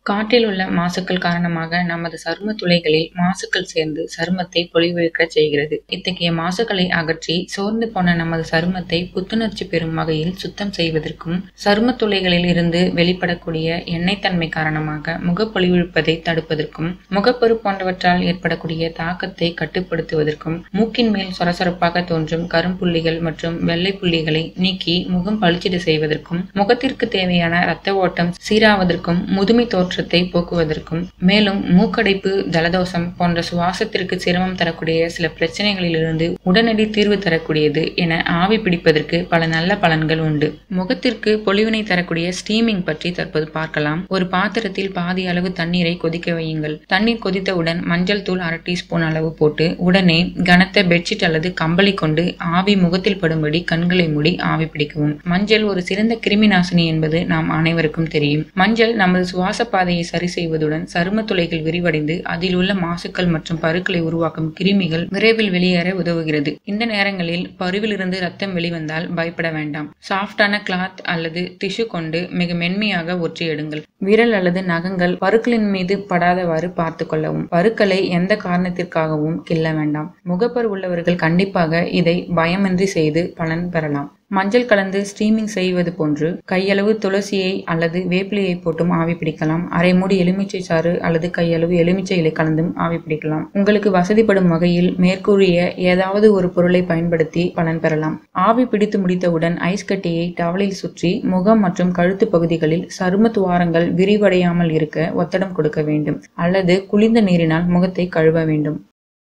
காற்றில் உள்ள மாசுக்கள் காரணமாக நமது சரும துளைகளில் மாசுக்கள் சேர்ந்து சருமத்தை பொலிவிழக்கச் செய்கிறது. இத்தகைய மாசுக்களை அகற்றி சோர்ந்து போன நமது சருமத்தை புத்துணர்ச்சி பெறும் வகையில் சுத்தம் செய்வதற்கும், சருமத் துளைகளில் இருந்து வெளிப்படக்கூடிய எண்ணெய்த் தன்மை காரணமாக முகப்பொலிவிழப்பதை தடுப்பதற்கும், முகப்பரு போன்றவற்றால் ஏற்படக்கூடிய தாக்கத்தை கட்டுப்படுத்துவதற்கும், மூக்கின் மேல் சொரசொரப்பாக தோன்றும் கரும்புள்ளிகள் மற்றும் வெள்ளைப் புள்ளிகளை நீக்கி முகம் பளிச்சிட செய்வதற்கும், முகத்திற்கு தேவையான இரத்த ஓட்டம் சீராவதற்கும், முதுமை தோற்றத்தை போக்குவதற்கும், மேலும் மூக்கடைப்பு, ஜலதோஷம் போன்ற சுவாசத்திற்கு சிரமம் தரக்கூடிய சில பிரச்னைகளிலிருந்து உடனடி தீர்வு தரக்கூடியது என ஆவி பிடிப்பதற்கு பல நல்ல பலன்கள் உண்டு. முகத்திற்கு பொலிவினை தரக்கூடிய ஸ்டீமிங் பற்றி தற்போது பார்க்கலாம். ஒரு பாத்திரத்தில் பாதி அளவு தண்ணீரை கொதிக்க வையுங்கள். தண்ணீர் கொதித்தவுடன் மஞ்சள் தூள் அரை டீஸ்பூன் அளவு போட்டு உடனே கனத்த பெட்ஷீட் அல்லது கம்பளி கொண்டு ஆவி முகத்தில் படும்படி கண்களை மூடி ஆவி பிடிக்கவும். மஞ்சள் ஒரு சிறந்த கிருமி நாசினி என்பது நாம் அனைவருக்கும் தெரியும். மஞ்சள் நமது சுவாச பாதையை சரி செய்வதுடன் சரும துளைகள் விரிவடைந்து அதில் உள்ள மாசுக்கள் மற்றும் பருக்களை உருவாக்கும் கிருமிகள் விரைவில் வெளியேற உதவுகிறது. இந்த நேரங்களில் பருவிலிருந்து ரத்தம் வெளிவந்தால் பயப்பட வேண்டாம். சாஃப்டான கிளாத் அல்லது டிஷ்யூ கொண்டு மிக மென்மையாக ஒற்றி எடுங்கள். விரல் அல்லது நகங்கள் பருக்களின் மீது படாதவாறு பார்த்துக் கொள்ளவும். பருக்களை எந்த காரணத்திற்காகவும் கிள்ள வேண்டாம். முகப்பரு உள்ளவர்கள் கண்டிப்பாக இதை பயமின்றி செய்து பலன் பெறலாம். மஞ்சள் கலந்து ஸ்டீமிங் செய்வது போன்று கையளவு துளசியை அல்லது வேப்பிலையை போட்டும் ஆவி பிடிக்கலாம். அரை மூடி எலுமிச்சை சாறு அல்லது கையளவு எலுமிச்சை இலை கலந்தும் ஆவி பிடிக்கலாம். உங்களுக்கு வசதிப்படும் வகையில் மேற்கூறிய ஏதாவது ஒரு பொருளை பயன்படுத்தி பலன் பெறலாம். ஆவி பிடித்து முடித்தவுடன் ஐஸ் கட்டியை டவலில் சுற்றி முகம் மற்றும் கழுத்து பகுதிகளில் சரும துவாரங்கள் விரிவடையாமல் இருக்க ஒத்தடம் கொடுக்க வேண்டும். அல்லது குளிர்ந்த நீரினால் முகத்தை கழுவ வேண்டும்.